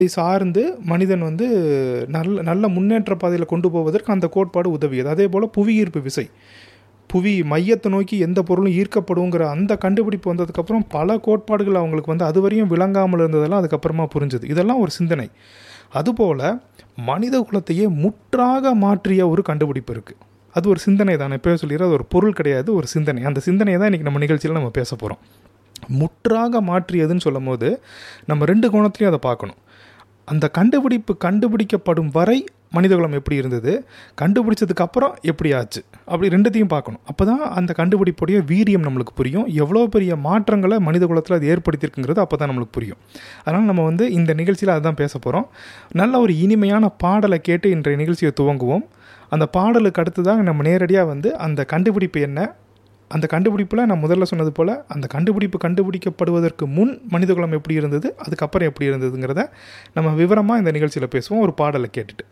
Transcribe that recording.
சார்ந்து மனிதன் வந்து நல்ல நல்ல முன்னேற்ற பாதையில் கொண்டு போவதற்கு அந்த கோட்பாடு உதவியது அதே போல் புவியீர்ப்பு விசை புவி மையத்தை நோக்கி எந்த பொருளும் ஈர்க்கப்படுங்கிற அந்த கண்டுபிடிப்பு வந்ததுக்கப்புறம் பல கோட்பாடுகள் அவங்களுக்கு வந்து அதுவரையும் விளங்காமல் இருந்ததெல்லாம் அதுக்கப்புறமா புரிஞ்சுது இதெல்லாம் ஒரு சிந்தனை அதுபோல் மனித குலத்தையே முற்றாக மாற்றிய ஒரு கண்டுபிடிப்பு இருக்குது அது ஒரு சிந்தனை தான் இப்போ சொல்லிடுற அது ஒரு பொருள் கிடையாது ஒரு சிந்தனை அந்த சிந்தனையை தான் இன்றைக்கி நம்ம நிகழ்ச்சியில் நம்ம பேச போகிறோம் முற்றாக மாற்றியதுன்னு சொல்லும் போது நம்ம ரெண்டு கோணத்துலையும் அதை பார்க்கணும் அந்த கண்டுபிடிப்பு கண்டுபிடிக்கப்படும் வரை மனிதகுலம் எப்படி இருந்தது கண்டுபிடிச்சதுக்கு அப்புறம் எப்படி ஆச்சு அப்படி ரெண்டுத்தையும் பார்க்கணும் அப்போ தான் அந்த கண்டுபிடிப்புடைய வீரியம் நம்மளுக்கு புரியும் எவ்வளோ பெரிய மாற்றங்களை மனித குலத்தில் அது ஏற்படுத்தியிருக்குங்கிறது அப்போ தான் நம்மளுக்கு புரியும் அதனால் நம்ம வந்து இந்த நிகழ்ச்சியில் அதுதான் பேச போகிறோம் நல்ல ஒரு இனிமையான பாடலை கேட்டு இன்றைய நிகழ்ச்சியை துவங்குவோம் அந்த பாடலுக்கு அடுத்ததாக நம்ம நேரடியாக வந்து அந்த கண்டுபிடிப்பு என்ன அந்த கண்டுபிடிப்பில் நான் முதல்ல சொன்னது போல் அந்த கண்டுபிடிப்பு கண்டுபிடிக்கப்படுவதற்கு முன் மனிதகுலம் எப்படி இருந்தது அதுக்கப்புறம் எப்படி இருந்ததுங்கிறத நம்ம விவரமாக இந்த நிகழ்ச்சியில் பேசுவோம் ஒரு பாடலை கேட்டுட்டு